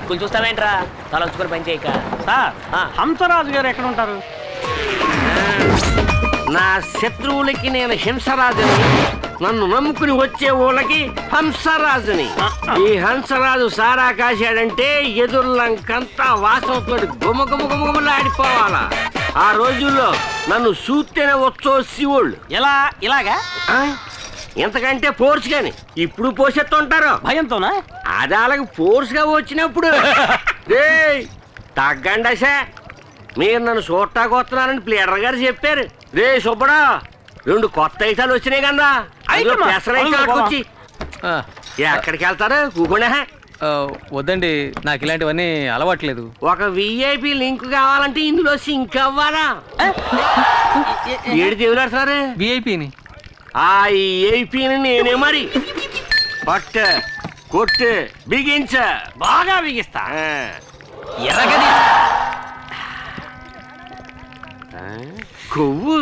దిక్కులు చూస్తావేంట్రా తలొచ్చుకొని పని చేయక సార్ ఆ. హంసరాజు గారు ఎక్కడ ఉంటారు నా శత్రువులకి నేను హింసరాజుని నన్ను నమ్ముకుని వచ్చే ఊళ్ళకి హంసరాజుని ఈ హంసరాజు సారా కాశాడంటే ఎదుర్లంకంతా వాసనతో గుమ గుమ గుమ గుమలాడిపోవాలా ఆ రోజుల్లో నన్ను చూస్తేనే వచ్చో శివుళ్ళు ఎలా ఇలాగా ఆ? ఇంతకంటే ఫోర్స్ గాని ఇప్పుడు పోసెత్తుంటారు భయంతోనా అది అలాగ ఫోర్స్ గా వచ్చినప్పుడు రేయ్ తగ్గండి అసే మీరు నన్ను చూడటానికి వస్తున్నారని ప్లేడర్ గారు చెప్పారు రే సుబ్బడా రెండు కొత్త ఐటాలు వచ్చినాయి కదా అదిగో ఐటమా? పెసరైట్ అవును బాబా. వచ్చి ఆ, ఎక్కడికి వెళ్తారు కూకుండా ఆ, వద్దండి నాకు ఇలాంటివన్నీ అలవాట్లేదు ఒక విఐపి లింక్ కావాలంటే ఇందులో సింక్ అవ్వాలా ఏడు దేవులాడుతున్నారు విఐపిని ఆ ఏపీని నేనే మరి పట్ట కొట్టు బిగించ బాగా బిగిస్తా ఆ. ఎరగది ఆ, కొవ్వు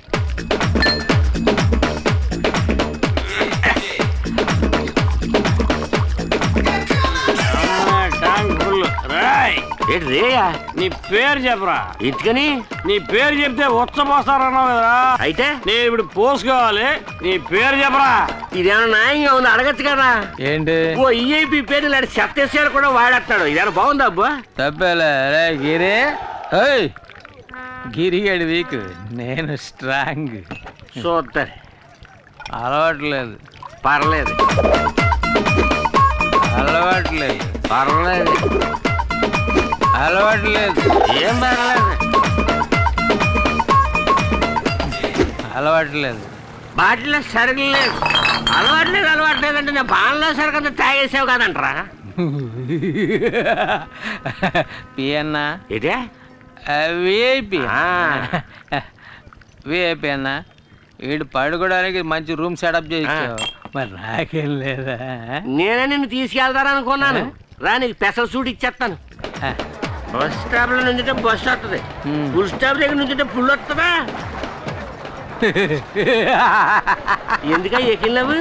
ట్యాంక్ ఫుల్ రాయ్ ఏంటి రేయా నీ పేరు చెప్పరా ఎందుకని నీ పేరు చెప్తే ఉచ్చపోస్తారన్నావు కదరా అయితే నేను ఇప్పుడు పోసుకోవాలి నీ పేరు చెప్పరా ఇదేమన్నా న్యాయంగా ఉంది అడగచ్చు కదా ఏంటి ఓ ఈఐపి పేరు ఇలాంటి సత్యశాలు కూడా వాడేస్తాడు ఇదేమన్నా బాగుందా అబ్బా తప్పేలే రే గిరి ఏయ్ గిరిగాడి వీక్ నేను స్ట్రాంగ్ చూస్తారు అలవాట్లేదు పర్లేదు అలవాట్లేదు పర్లేదు అలవాట్లేదు ఏం పర్లేదు అలవాట్లేదు బాటిలో సరుకు లేదు అలవాట్లేదు అలవాట్లేదు అంటే నేను బాణలో సరుకు అంతా తాగేసావు కదంట్రా పియన్నా ఇదే విఐపి ఆ. విఐపి అన్న వీడు పడుకోవడానికి మంచి రూమ్ సెటప్ చేయించావు మరి నాకేం లేదా నేనే నిన్ను తీసుకెళ్తారనుకున్నాను రా నీకు పెసర సూట్ ఇచ్చేస్తాను బస్ స్టాప్ లో నుంచుంటే బస్ వస్తుంది Hmm. ఫుల్ స్టాప్ దగ్గర నుంచుంటే ఫుల్ వస్తుందా ఎందుక ఎక్కినవు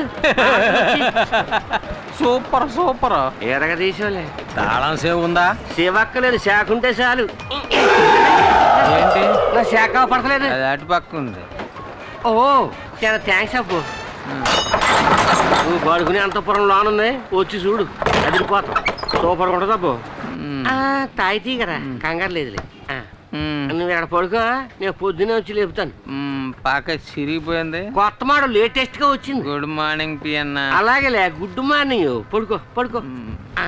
సూపర్ సూపర్ ఎరగ తీసుకోలే తాళం సేవ్ ఉందా శివక్కలేదు శాఖ ఉంటే చాలు ఏంటి నా శాఖ పడతలేదు అది అటు పక్క ఉంది ఓ చాలా థ్యాంక్స్ అప్పు నువ్వు పడుకునే అంతపురం లోనుంది వచ్చి చూడు అదిరిపోతాం సూపర్ ఉంటుంది అబ్బు మ్మ్. తాయితీ కదా కంగారు లేదులే ఆ, మ్మ్. నువ్వు ఇక్కడ పడుకో నేను పొద్దునే వచ్చి లేపుతాను మ్మ్. పాక చిరిగిపోయింది కొత్త మోడల్ లేటెస్ట్ గా వచ్చింది గుడ్ మార్నింగ్ పియన్న అలాగేలే గుడ్ మార్నింగ్ పడుకో పడుకో మ్మ్. ఆ.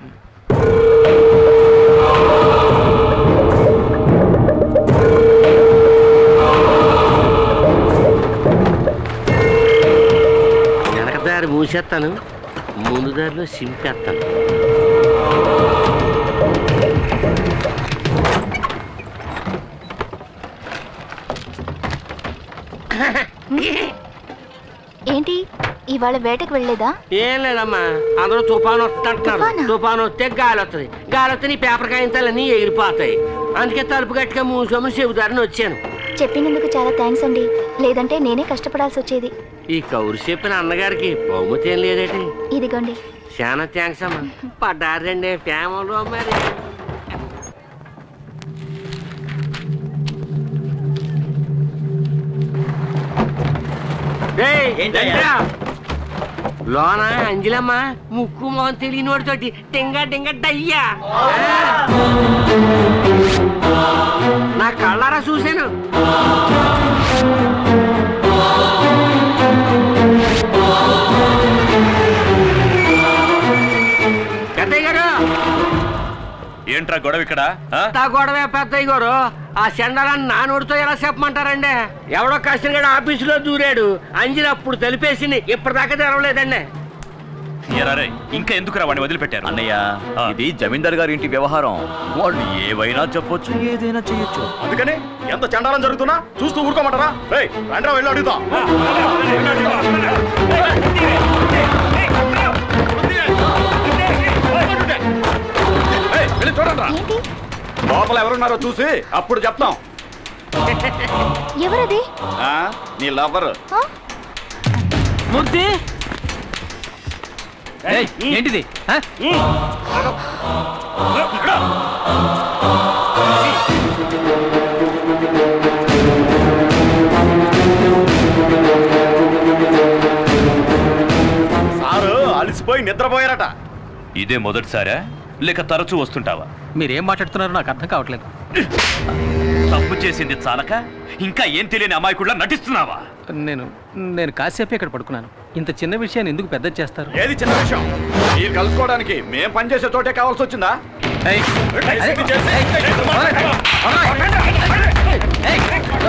వెనక దారి మూసేస్తాను ముందు దారిలో సింపేస్తాను ఏంటి ఇవాళ వేటకు వెళ్ళలేదా ఏం లేదమ్మా అందరూ తుఫాను వస్తుంటారు తుఫానా? తుఫాను వస్తే గాలి వస్తుంది గాలి వస్తే నీ పేపర్ కాగితాలన్నీ ఎగిరిపోతాయి అందుకే తలుపు గట్టిగా మూసుకోమని చెబుతారని వచ్చాను చెప్పినందుకు చాలా థ్యాంక్స్ అండి లేదంటే నేనే కష్టపడాల్సి వచ్చేది ఈ కౌరు చెప్పిన అన్నగారికి బహుమతి ఏం లేదేటి ఇదిగోండి చాలా థ్యాంక్స్ అమ్మా పడ్డారండి ఫ్యామిలీలో మరి డేయ్, రండిరా. లోన అంజలమ్మ ముక్కు మొహం తెలియనోడితోటి టింగ టింగ డయ్యా నా కళ్ళారా చూశాను పెద్దయ్య గారు ఏంట్రా గొడవ ఇక్కడ ఆ? అంతా గొడవే పెద్దయ్య గారు ఆ సెండరాన్ని నా నోటితో ఎలా చెప్పమంటారండి ఎవడో కష్టంగా ఆఫీసులో దూరాడు అంజలి అప్పుడు తెలిపేసింది ఇప్పటిదాకా తెరవలేదండి ఏరా రే, ఇంకా ఎందుకురా వాడిని వదిలిపెట్టారు అన్నయ్య ఆ. ఇది జమీందార్ గారి ఇంటి వ్యవహారం వాళ్ళు ఏవైనా చెప్పొచ్చు ఏదైనా చేయొచ్చు అందుకని ఎంత చండాలం జరుగుతున్నా చూస్తూ ఊరుకోమంటారా రేయ్, రండ్రా వెళ్ళి అడుగుదాం ఏయ్, వెళ్ళి చూడండిరా. ఏంటి లోపల ఎవరున్నారో చూసి అప్పుడు చెప్తాం ఎవరది ఆ, నీ లవ్వర్ ఆ? మూర్తి ఏయ్, ఏంటిది ఆ? సారు అలసిపోయి నిద్రపోయారట ఇదే మొదటిసారా లేక తరచూ వస్తుంటావా మీరేం మాట్లాడుతున్నారో నాకు అర్థం కావట్లేదు తప్పు చేసింది చాలక ఇంకా ఏం తెలియని అమాయకుళ్ళ నటిస్తున్నావా నేను నేను కాసేపు ఇక్కడ పడుకున్నాను ఇంత చిన్న విషయాన్ని ఎందుకు పెద్ద చేస్తారు ఏది చిన్న విషయం మీరు కలుసుకోవడానికి మేం పనిచేసే చోటే కావాల్సి వచ్చిందా ఏయ్, ఏయ్, చేసి- ఏయ్, వదలండి, వదలండి. ఏయ్,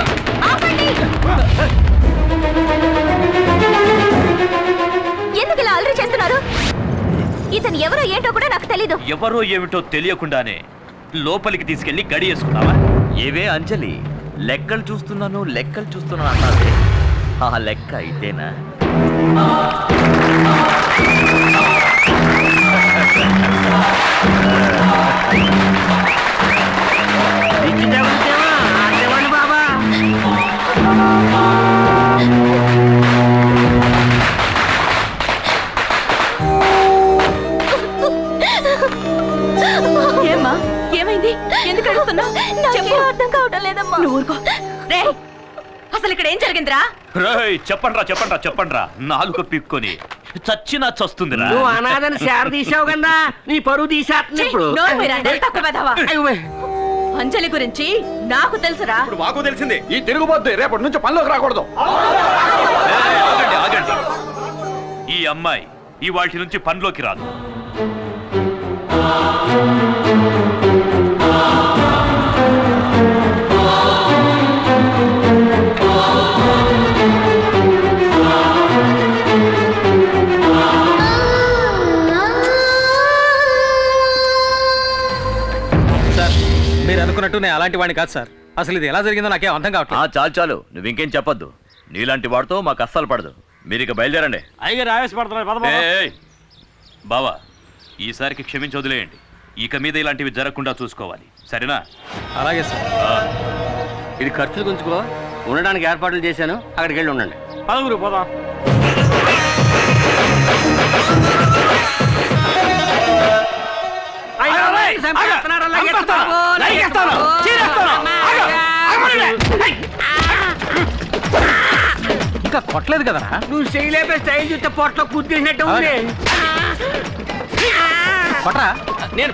ఎందుకు ఇలా అల్లరి చేస్తున్నారు ఇతను ఎవరో ఏంటో కూడా నాకు తెలీదు ఎవరో ఏమిటో తెలియకుండానే లోపలికి తీసుకెళ్లి గడి వేసుకున్నావా ఏవే అంజలి లెక్కలు చూస్తున్నాను లెక్కలు చూస్తున్నాను అన్నది ఆ లెక్క ఇదేనా ఇచ్చి తగులుతేవా? ఆడేవాడిని బాబా ఏమ్మా ఏమైంది ఎందుకు అడుగుతున్నావు చెప్పు అర్థం కావటం లేదమ్మా నువ్వు ఊరుకో రే అసలు ఇక్కడ ఏం జరిగిందిరా రేయ్ చెప్పండ్రా చెప్పండ్రా చెప్పండ్రా నాలుక పిక్కొని చచ్చినా చస్తుందిరా నువ్వు అనాథని శార తీసావు కదా నీ పరువు తీసేస్తుంది ఛీ, ఇప్పుడు నోరు మీరా, నెల తక్కువ వెధవా. అయ్యో, అంజలి గురించి నాకు తెలుసురా ఇప్పుడు మాకు తెలిసింది ఈ తిరుగుబోద్ది రేపటి నుంచి పనిలోకి రాకూడదు ఏయ్, ఆగండి ఆగండి ఈ అమ్మాయి ఈ వాటి నుంచి పనిలోకి రాదు సార్ మీరు అనుకున్నట్టు నేను అలాంటి వాడిని కాదు సార్ అసలు ఇది ఎలా జరిగిందో నాకేం అర్థం ఆ కావట్లేదు చాలు చాలు నువ్వు ఇంకేం చెప్పొద్దు నీలాంటి వాడితో మాకు అస్సలు పడదు మీరు ఇక బయలుదేరండి అయ్యగారు ఆవేశపడుతున్నారు పద పద. ఏయ్, బావా ఈసారికి క్షమించి వదిలేయండి ఇక మీద ఇలాంటివి జరగకుండా చూసుకోవాలి సరేనా అలాగే సార్ ఆ, ఇది ఖర్చులు గుంచుకో ఉండడానికి ఏర్పాట్లు చేశాను అక్కడికి వెళ్ళి ఉండండి పదగురు పోదాం చంపేస్తున్నాడు, లాగేస్తున్నాడు, లాగేస్తున్నాడు. ఇంకా కొట్టలేదు కదరా నువ్వు చేయలేపే స్టైల్ చూస్తే పొట్ల కుద్దేసినట్టు ఉంది కొట్టరా నేను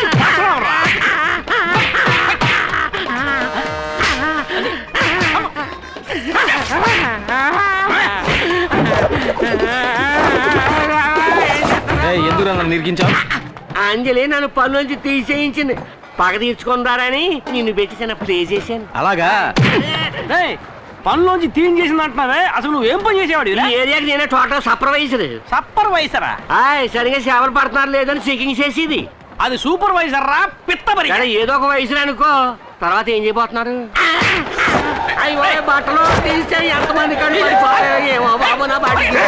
ఏయ్, ఎందుకు నన్ను నిరికించావు అంజలి నన్ను పనులోంచి తీసేయించింది పగ తీర్చుకుందారని నిన్ను పెట్టి చిన్న ప్లే చేశాను అలాగా ఏయ్, పనిలోంచి తీన్ చేసింది అంటున్నావే అసలు నువ్వు ఏం పని చేసేవాడు ఈ ఏరియాకి నేనే టోటల్ సూపర్వైజర్ సూపర్వైజరా ఆయ్ సరిగా సేవలు పడుతున్నారు లేదని చెకింగ్ చేసేది అది సూపర్వైజర్ రా పిత్తబరి సరే ఏదో ఒక వయసులో అనుకో తర్వాత ఏం చేయబోతున్నారు అయ్యో బట్టలు తీస్తే ఎంతమంది కళ్ళు పడిపోయాయో ఏమో బాబు నా బాటికి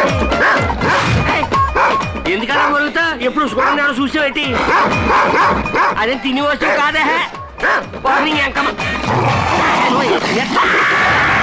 ఎందుకలా కొరుగుతా ఎప్పుడు చూడండి నేను చూసేవేటి అదే తిని వస్తువు కాదే మార్నింగ్ ఎంకమ్మ